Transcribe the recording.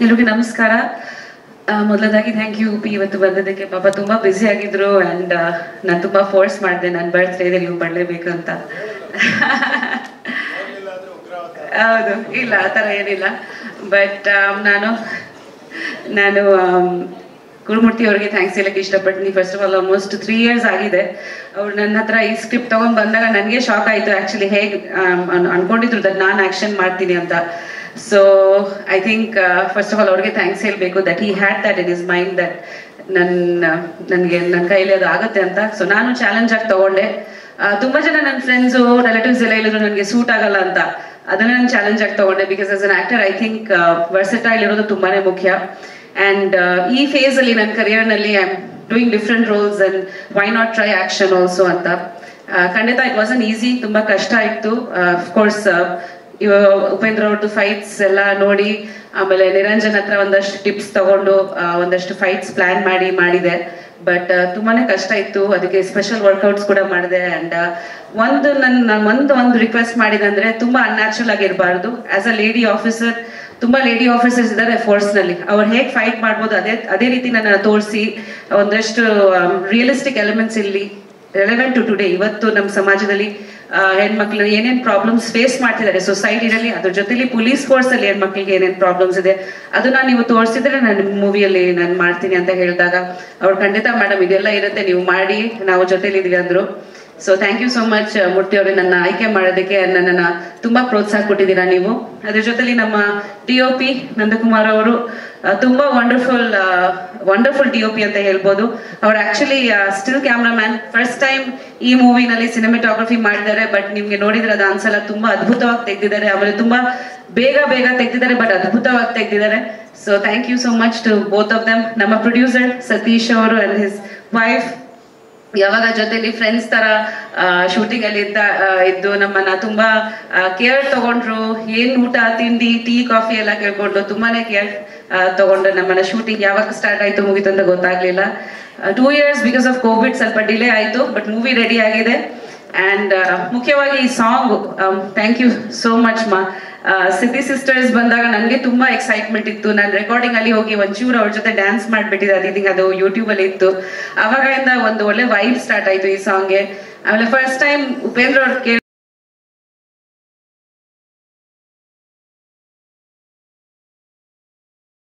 ಎಲ್ರಿಗೂ ನಮಸ್ಕಾರ ಆ, ಮೊದಲದಾಗಿ ಥ್ಯಾಂಕ್ ಯು ಪಿ ಇವತ್ತು ಬಂದಿದ್ದಕ್ಕೆ ಪಾಪ ತುಂಬಾ ಬ್ಯುಸಿ ಆಗಿದ್ರು ಅಂಡ್ ನಾನು ತುಂಬಾ ಫೋರ್ಸ್ ಮಾಡಿದೆ ನನ್ನ ಬರ್ತ್ಡೇದಲ್ಲಿ ನೀವು ಬರಲೇಬೇಕು ಅಂತ ಹೌದು ಇಲ್ಲ ಆ ಥರ ಏನಿಲ್ಲ ಬಟ್ ನಾನು ನಾನು ಆಮ್, ಗುರುಮೂರ್ತಿ ಅವರಿಗೆ ಥ್ಯಾಂಕ್ಸ್ ಹೇಳಕ್ಕೆ ಇಷ್ಟಪಡ್ತೀನಿ first of all almost three years ಆಗಿದೆ ಅವ್ರು ನನ್ನ ಹತ್ರ ಈ ಸ್ಕ್ರಿಪ್ಟ್ ತಗೊಂಡ್ ಬಂದಾಗ ನನಗೆ ಶಾಕ್ ಆಯಿತು ಆ್ಯಕ್ಚುಲಿ ಹೇಗೆ ಅನ್ಕೊಂಡಿದ್ರು ದಟ್ ನಾನು ಆ್ಯಕ್ಷನ್ ಮಾಡ್ತೀನಿ ಅಂತ so I think first of all ಅವ್ರಿಗೆ ಥ್ಯಾಂಕ್ಸ್ ಹೇಳಬೇಕು that he had that in is mind that ನನ್ನ ನನಗೆ ನನ್ನ ಕೈಲಿ ಅದು ಆಗುತ್ತೆ ಅಂತ ಸೊ ನಾನು ಚಾಲೆಂಜ್ ಆಗಿ ತಗೊಂಡೆ ಆ, ತುಂಬಾ ಜನ ನನ್ನ ಫ್ರೆಂಡ್ಸು ರಿಲೇಟಿವ್ಸ್ ಎಲ್ಲ ಹೇಳಿದ್ರು ನನಗೆ ಸೂಟ್ ಆಗಲ್ಲ ಅಂತ ಅದನ್ನ ನಾನು ಚಾಲೆಂಜ್ ಆಗಿ ತಗೊಂಡೆ because as an actor I think versatile ಇರೋದು ತುಂಬಾನೇ ಮುಖ್ಯ ಅಂಡ್ ಈ ಫೇಸ್ ಅಲ್ಲಿ ನನ್ನ ಕರಿಯರ್ ನಲ್ಲಿ I am doing different roles and why not try action also ಅಂತ ಆ, ಖಂಡಿತ ಇಟ್ ವಾಸ್ ಅನ್ ಈಸಿ ತುಂಬಾ ಕಷ್ಟ ಇತ್ತು ಕೋರ್ಸ್ ಇವ ಉಪೇಂದ್ರ ಅವ್ರದ್ದು ಫೈಟ್ಸ್ ಎಲ್ಲ ನೋಡಿ ಆಮೇಲೆ ನಿರಂಜನ್ ಹತ್ರ ಒಂದಷ್ಟು ಟಿಪ್ಸ್ ತಗೊಂಡು ಆ, ಒಂದಷ್ಟು ಫೈಟ್ಸ್ ಪ್ಲಾನ್ ಮಾಡಿ ಮಾಡಿದೆ ಬಟ್ ತುಂಬಾನೇ ಕಷ್ಟ ಇತ್ತು ಅದಕ್ಕೆ ಸ್ಪೆಷಲ್ ವರ್ಕೌಟ್ಸ್ ಕೂಡ ಮಾಡಿದೆ ಅಂಡ್ ಒಂದು ನನ್ನ ಒಂದು ಒಂದು ರಿಕ್ವೆಸ್ಟ್ ಮಾಡಿದಂದ್ರೆ ತುಂಬಾ ಅನ್ಯಾಚುರಲ್ ಆಗಿರಬಾರ್ದು ಆಸ್ ಅ ಲೇಡಿ ಆಫೀಸರ್ ತುಂಬಾ ಲೇಡಿ ಆಫೀಸರ್ಸ್ ಇದ್ದಾರೆ ಫೋರ್ಸ್ ನಲ್ಲಿ ಅವ್ರು ಹೇಗೆ ಫೈಟ್ ಮಾಡ್ಬೋದು ಅದೇ ಅದೇ ರೀತಿ ನನ್ನ ತೋರಿಸಿ ಒಂದಷ್ಟು ರಿಯಲಿಸ್ಟಿಕ್ ಎಲಿಮೆಂಟ್ಸ್ ಇಲ್ಲಿ ರೆಲೆವೆಂಟ್ ಟು ಟುಡೇ ಇವತ್ತು ನಮ್ಮ ಸಮಾಜದಲ್ಲಿ ಆ, ಹೆಣ್ಮಕ್ಳು ಏನೇನ್ ಪ್ರಾಬ್ಲಮ್ಸ್ ಫೇಸ್ ಮಾಡ್ತಿದ್ದಾರೆ ಸೊಸೈಟಿನಲ್ಲಿ ಅದ್ರ ಜೊತೆಲಿ ಪೊಲೀಸ್ ಫೋರ್ಸ್ ಅಲ್ಲಿ ಹೆಣ್ಮಕ್ಳಿಗೆ ಏನೇನ್ ಪ್ರಾಬ್ಲಮ್ಸ್ ಇದೆ ಅದನ್ನ ನೀವು ತೋರಿಸಿದ್ರೆ ನಾನು ಮೂವಿಯಲ್ಲಿ ನಾನು ಮಾಡ್ತೀನಿ ಅಂತ ಹೇಳಿದಾಗ ಅವ್ರು ಖಂಡಿತ ಮೇಡಮ್ ಇದೆಲ್ಲ ಇರುತ್ತೆ ನೀವು ಮಾಡಿ ನಾವು ಜೊತೆಲಿ ಇದೀವಿ ಅಂದ್ರು so thank you so much Murthy ಅವರೇ ನನ್ನ ಆಯ್ಕೆ ಮಾಡೋದಕ್ಕೆ ನನ್ನನ್ನ ತುಂಬಾ ಪ್ರೋತ್ಸಾಹ ಕೊಟ್ಟಿದ್ದೀರಾ ನೀವು ಅದ್ರ ಜೊತೆಲಿ ನಮ್ಮ ಡಿ ಒ ಪಿ ನಂದಕುಮಾರ್ ಅವರು ಆ, ತುಂಬಾ wonderful wonderful D O P ಅಂತ ಹೇಳ್ಬೋದು ಅವ್ರು actually still cameraman first time ಈ ಮೂವಿನಲ್ಲಿ ಸಿನಿಮಾಟೋಗ್ರಫಿ ಮಾಡಿದ್ದಾರೆ ಬಟ್ ನಿಮ್ಗೆ ನೋಡಿದ್ರೆ ಅದು ಅನ್ಸಲ್ಲ ತುಂಬಾ ಅದ್ಭುತವಾಗಿ ತೆಗ್ದಿದ್ದಾರೆ ಆಮೇಲೆ ತುಂಬಾ ಬೇಗ ಬೇಗ ತೆಗ್ದಿದ್ದಾರೆ ಬಟ್ ಅದ್ಭುತವಾಗಿ ತೆಗ್ದಿದ್ದಾರೆ so thank you so much to both of them ನಮ್ಮ ಪ್ರೊಡ್ಯೂಸರ್ ಸತೀಶ್ ಅವರು ಅಂಡ್ ಹಿಸ್ ವೈಫ್ ಯಾವಾಗ ಜೊತೆಲಿ ಫ್ರೆಂಡ್ಸ್ ತರ ಶೂಟಿಂಗ್ ಅಲ್ಲಿ ಇದ್ದ ಆ, ಇದ್ದು ನಮ್ಮನ್ನ ತುಂಬಾ ಕೇರ್ ತಗೊಂಡ್ರು ಏನ್ ಊಟ ತಿಂಡಿ ಟೀ ಕಾಫಿ ಎಲ್ಲ ಕೇಳ್ಕೊಂಡು ತುಂಬಾನೇ ಕೇರ್ ತಗೊಂಡು ನಮ್ಮನ್ನ ಶೂಟಿಂಗ್ ಯಾವಾಗ ಸ್ಟಾರ್ಟ್ ಆಯ್ತು ಮುಗಿತು ಅಂತ ಗೊತ್ತಾಗ್ಲಿಲ್ಲ two years because of Covid ಸ್ವಲ್ಪ ಡಿಲೇ ಆಯ್ತು ಬಟ್ ಮೂವಿ ರೆಡಿ ಆಗಿದೆ ಅಂಡ್ ಮುಖ್ಯವಾಗಿ ಈ song thank you so much ಮಾ ಸಿಟಿ ಸಿಸ್ಟರ್ಸ್ ಬಂದಾಗ ನನಗೆ ತುಂಬಾ ಎಕ್ಸೈಟ್ಮೆಂಟ್ ಇತ್ತು ನಾನು ರೆಕಾರ್ಡಿಂಗ್ ಅಲ್ಲಿ ಹೋಗಿ ಒಂಚೂರು ಅವ್ರ ಜೊತೆ ಡ್ಯಾನ್ಸ್ ಮಾಡ್ಬಿಟ್ಟಿದ್ದೆ ಅದಿthink ಅದು ಯೂಟ್ಯೂಬ್ ಅಲ್ಲಿ ಇತ್ತು ಅವಾಗಿಂದ ಒಂದು ಒಳ್ಳೆ ವೈಬ್ ಸ್ಟಾರ್ಟ್ ಆಯ್ತು ಈ ಸಾಂಗ್ಗೆ ಆಮೇಲೆ ಫಸ್ಟ್ ಟೈಮ್ ಉಪೇಂದ್ರ ಅವ್ರ ಕೇಳಿ